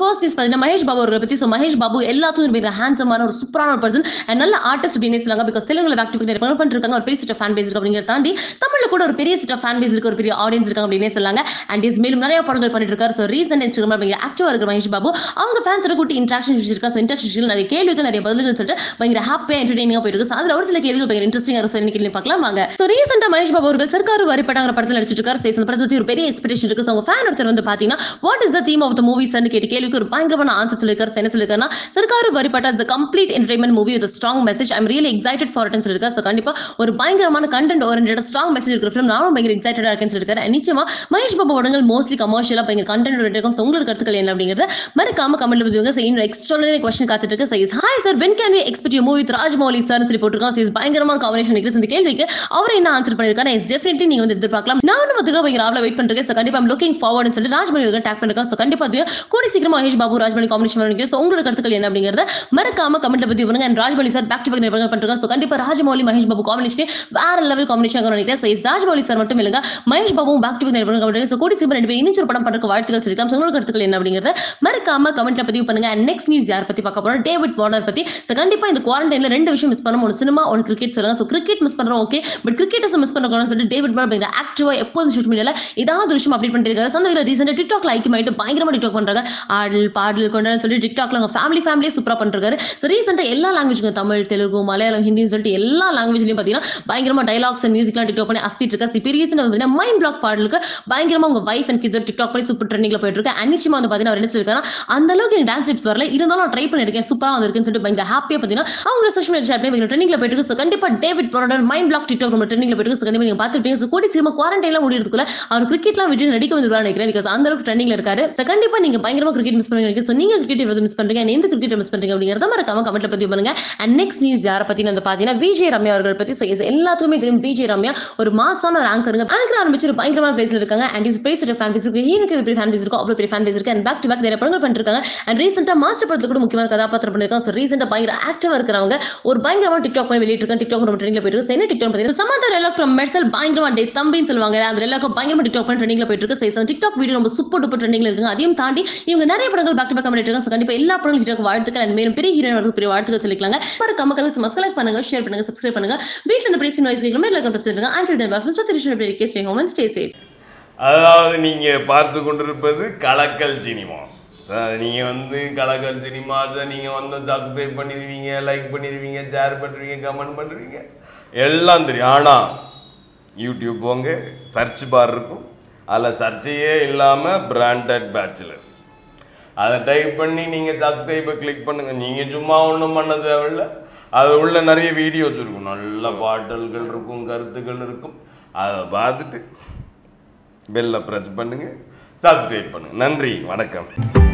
first is பார்த்தீங்கன்னா மகேஷ் பாபு அவர்களை பற்றி ஸோ மகேஷ் பாபு எல்லாத்துக்கும் இருக்கிற ஹேண்ட்ஸமான ஒரு சூப்பரான ஒரு பர்சன் அண்ட் நல்ல ஆர்டிஸ்ட் அப்படின்னு சொல்லலாம் பிகாஸ் தெலுங்குல பேக் டு நிறைய பேர் பண்ணிருக்காங்க ஒரு பெரிய சிட்ட ஃபேன் பேஸ் இருக்கு அப்படிங்கிறத தாண்டி தமிழ்ல கூட ஒரு பெரிய சிட்ட ஃபேன் பேஸ் இருக்கு ஒரு பெரிய ஆடியன்ஸ் இருக்காங்க அப்படின்னே சொல்லாங்க அண்ட் இஸ் மேலும் நிறைய படங்கள் பண்ணிட்டு இருக்காரு ஸோ ரீசன்ட் இன்ஸ்டாகிராம் அப்படிங்கிற ஆக்டிவா இருக்கிற மகேஷ் பாபு அவங்க ஃபேன்ஸோட கூட்டி இன்ட்ராக்ஷன் இருக்கா ஸோ இன்ட்ராக்ஷன் நிறைய கேள்விகள் நிறைய பதில்கள் சொல்லிட்டு பயங்கர ஹாப்பியாக என்டர்டெய்னிங்காக போயிட்டு இருக்கு So அதுல ஒரு சில கேள்விகள் பயங்கர இன்ட்ரெஸ்டிங்காக இருக்கும் சொல்லி கேள்வி பார்க்கலாம் வாங்க ஸோ ரீசெண்டாக மகேஷ் பாபு அவர்கள் சர்க்கார் வரிப்பட்டாங்கிற படத்தில் நடிச்சிட்டு இருக்காரு So, இந்த படத்தை பத்தி ஒரு பெரிய எக்ஸ்பெக்டேஷன் இருக்கு ஸோ அவங்க ஃபேன் ஒருத்தர் வந்து பார்த்தீங்கன்னா what is the theme of the movies கேட்டு கேள்விக்கு ஒரு பயங்கரமான ஆன்சர் சொல்லியிருக்காரு So, என்ன சொல்லியிருக்காருன்னா சர்க்கார் வரிப்பட்டா it's complete entertainment movie with strong message I'm really excited for இட்னு சொல்லியிருக்காரு ஸோ கண்டிப்பா ஒரு பயங்கரமான கண்டென்ட் ஓரியன்டட் ஸ்ட்ராங் மெசேஜ் இருக்கிற ஃபிலிம் நானும் பயங்கர எக்ஸைட்டடாக இருக்கேன்னு சொல்லியிருக்காரு And நிச்சயமா மகேஷ் பாபு படங்கள் மோஸ்ட்லி கமர்ஷியலாக பயங்கர கண்டென்ட் இருக்கும் ஸோ உங்களுக்கு கருத்துக்கள் என்ன அப்படிங்கிறத மறக்காம கமெண்ட்ல பதிவுங்க ஸோ இன்னும் எக்ஸ்ட்ரானரி கொஸ்டின் காத்துட்டு இருக்கு so hi sir when can we expect you movie with Rajamouli sir சொல்லி போட்டிருக்கோம் ஸோ பயங்கரமான காம்பினேஷன் இருக்கு இந்த கேள்விக்கு அவர் என்ன ஆன்சர் பண்ணிருக்காரு இஸ் டெஃபினெட்லி நீங்க வந்து எதிர்பார்க்கலாம் நானும் வந்து பயங்கர ஆவல வெயிட் பண்ணிருக்கேன் ஸோ கண்டிப்பா லுக்கிங் ஃபார்வர்ட் சொல்லி ராஜ்மௌலி டேக் பண்ணிருக்கோம் ஸோ கண்டிப்பா அது கூடி சீக்கிரம் மகேஷ் பாபு ராஜ்மௌலி காம்பினேஷன் வரும் ஸோ உங்களுக்கு கருத்துக்கள் என்ன அப்படிங்கிறத மறக்காம கமெண்ட்ல பத்தி பண்ணுங்க and Rajamouli sir back to back நிறைய பண்ணிருக்கோம் ஸோ கண்டிப்பா ராஜமௌலி மகேஷ் பாபு காம்பினேஷன் வேற லெவல் காம்பினேஷன் நினைக்கிறேன் ஸோ இஸ் ராஜமௌலி சார் மட்டும் இல்லைங்க மகேஷ் பாபுவும் பேக் டு பேக் நிறைய பண்ணிருக்காங்க ஸோ கூடி சீக்கிரம் ரெண்டு பேரும் இனிச்சு ஒரு படம் பண்றதுக்கு வாழ்த்துக்கள் சொல்லிக்கலாம் ஸோ உங்களுக்கு கருத்துக்கள் என்ன அப்படிங்கிறத மறக்காம கமெண்ட்ல பதிவு பண்ணுங்க அண்ட் நெக்ஸ்ட் நியூஸ் யார் பத்தி பார்க்க போறோம் டேவிட் வார்னர் பத்தி ஸோ கண்டிப்பா இந்த குவாரண்டைன்ல ரெண்டு விஷயம் மிஸ் பண்ணணும் ஒன்று சினிமா ஒன்று கிரிக்கெட் சொல்லுங்க ஸோ கிரிக்கெட் மிஸ் பண்றோம் ஓகே பட் கிரிக்கெட்டர்ஸ் மிஸ் பண்ணக்கூடாதுன்னு சொல்லிட்டு டேவிட் வார்னர் அப்படிங்கிற ஆக்டிவா எப்போதும் சோஷியல் மீடியால ஏதாவது ஒரு விஷயம் அப்படி பண்ணிட்டு இருக்காரு ஸோ அந்த ரீசெண்டாக டிக்டாக்ல ஐக்கியமாயிட்டு பயங்கரமா டிக்டாக் பண்றாங்க ஆடல் பாடல் கொண்டாடுன்னு சொல்லி டிக்டாக்ல அவங்க ஃபேமிலி ஃபேமிலியே சூப்பரா பண்ணிருக்காரு ஸோ ரீசெண்டாக எல்லா லாங்குவேஜுக்கும் தமிழ் தெலுங்கு மலையாளம் ஹிந்தின்னு சொல்லிட்டு எல்லா லாங்குவேஜ்லையும் பார்த்தீங்கன்னா பயங்கரமா டைலாக்ஸ் அண்ட் மியூசிக்லாம் டிக்டாக் பண்ணி அஸ்திட்டு இருக்கா இப்போ ரீசெண்டாக பார்த்தீங்கன்னா மைண்ட் பிளாக் பாடலுக்கு பயங்கரமா உங்க வைஃப் அண்ட் கிட்ஸ் டிக்டாக் பண்ணி சூப்பர் ட்ரெண்டிங்ல போயிட்டு இருக்கு அண்ட் நிச்சயமா வந்து பார்த்தீங்கன்னா அவர் என்ன சொல்லியிருக்காரு அந்த அளவுக்கு எனக்கு டான்ஸ் டிப்ஸ் வரல இருந்தாலும் நான் ட்ரை பண்ணிருக்கேன் சூப்பராக வந்திருக்குன்னு சொல்லிட்டு பயங்கர ஹாப்பியாக பார்த்தீங்கன்னா அவங்க சோஷியல் மீடியா ஷேர் பண்ணி ட்ரெண்டிங்ல போயிட்டு இருக்கு ஸோ கண்டிப்பா டேவிட் போனோட மைண்ட் பிளாக் டிக்டாக் நம்ம ட்ரெண்டிங்ல போயிட்டு இருக்கு ஸோ கண்டிப்பா நீங்க பார்த்துருப்பீங்க ஸோ கூடி சீமா குவாரண்டைன்லாம் முடியறதுக்குள்ள அவர் கிரிக்கெட்லாம் விட்டு நடிக்க வந்துருவாரு நினைக்கிறேன் பிகாஸ் அந்த அளவுக்கு ட்ரெண்டிங்ல இருக்காரு ஸோ கண்டிப்பா நீங்க பயங்கரமா கிரிக்கெட் மிஸ் பண்ணுவீங்க ஸோ நீங்க கிரிக்கெட் எவ்வளவு மிஸ் பண்றீங்க and எந்த கிரிக்கெட் மிஸ் பண்றீங்க அப்படிங்கிறத மறக்காம கமெண்ட்ல பதிவு பண்ணுங்க அண்ட் நெக்ஸ்ட் நியூஸ் யாரை பத்தி வந்து பாத்தீங்கன்னா விஜய் ரம்யா அவர்கள் பத்தி ஸோ எல்லாத்துக்குமே தெரியும் விஜய் ரம்யா ஒரு மாசான ஒரு ஆங்கருங்க ஆங்கர் ஆரம்பிச்சு ஒரு பயங்கரமான பிளேஸ்ல இருக்காங்க and is place fan base இருக்கு ஹீனுக்கு பெரிய ஃபேன் பேஸ் இருக்கும் அவ்வளவு பெரிய ஃபேன் பேஸ் இருக்கு அண்ட் பேக் டு பேக் நிறைய படங்கள் பண்ணிருக்காங்க அண்ட் ரீசெண்டா மாஸ்டர் படத்துல கூட முக்கியமான கதாபாத்திரம் பண்ணிருக்காங்க ஸோ ரீசெண்டா பயங்கர ஆக்டிவா இருக்கிறவங்க ஒரு பயங்கரமான டிக்டாக் பண்ணி வெளியிட்டிருக்காங்க டிக்டாக் நம்ம ட்ரெண்டிங்ல போயிட்டு இருக்கு என்ன டிக்டாக் பார்த்தீங்கன்னா சமாந்தா ரெலாக் ஃப்ரம் மெர்சல் பயங்கரமா டே தம்பின்னு சொல்லுவாங்க அந்த ரெலாக்கும் பயங்கரமா டிக்டாக் பண்ணி ட்ரெண்டிங்ல போயிட்டு இருக்கு ஸோ டிக்டாக் வீடியோ ரொம்ப சூப்பர் டூப்பர் ட்ரெண்டிங்ல இருக்குங்க அதையும் தாண்டி இவங்க நிறைய படங்கள் பேக் டு பேக் பண்ணிட்டு இருக்காங்க ஸோ கண்டிப்பா எல்லா படங்களும் டிக்டாக் வாழ்த்துக்கள் அண்ட் மேலும் பெரிய ஹீரோயின் பெரிய வாழ்த்துக்கள் சொல்லிக்கலாங்க மறக்காம கலெக்ட் மஸ்கலெக்ட் பண்ணுங்க ஷேர் பண்ணுங்க சப்ஸ்கிரைப் பண்ணுங்க வீட்டில் இந்த பிரைஸ் நாய்ஸ் கேட்கலாம் எல்லாருக்கும் ப்ரெஸ் பண்ணுங்க அண்ட் தென் பாஃபம் சத்திரிஷன் stay home and stay safe அதாவது நீங்கள் பார்த்து கொண்டிருப்பது கலக்கல் சினிமாஸ் சார் நீங்கள் வந்து கலக்கல் சினிமாஸை நீங்கள் வந்து சப்ஸ்கிரைப் பண்ணிடுவீங்க லைக் பண்ணிடுவீங்க ஷேர் பண்ணுறீங்க கமெண்ட் பண்ணுறீங்க எல்லாம் தெரியும் ஆனால் யூடியூப் போங்க சர்ச் பார் இருக்கும் அதில் சர்ச்சையே இல்லாமல் பிராண்டட் பேச்சுலர்ஸ் அதை டைப் பண்ணி நீங்கள் சப்ஸ்கிரைபை கிளிக் பண்ணுங்கள் நீங்கள் சும்மா ஒன்றும் பண்ண தேவையில்ல அது உள்ள நிறைய வீடியோஸ் இருக்கும் நல்ல பாட்டல்கள் இருக்கும் கருத்துக்கள் இருக்கும் அதை பார்த்துட்டு பெல்லை ப்ரெஸ் பண்ணுங்கள் சப்ஸ்கிரைப் பண்ணுங்கள் நன்றி வணக்கம்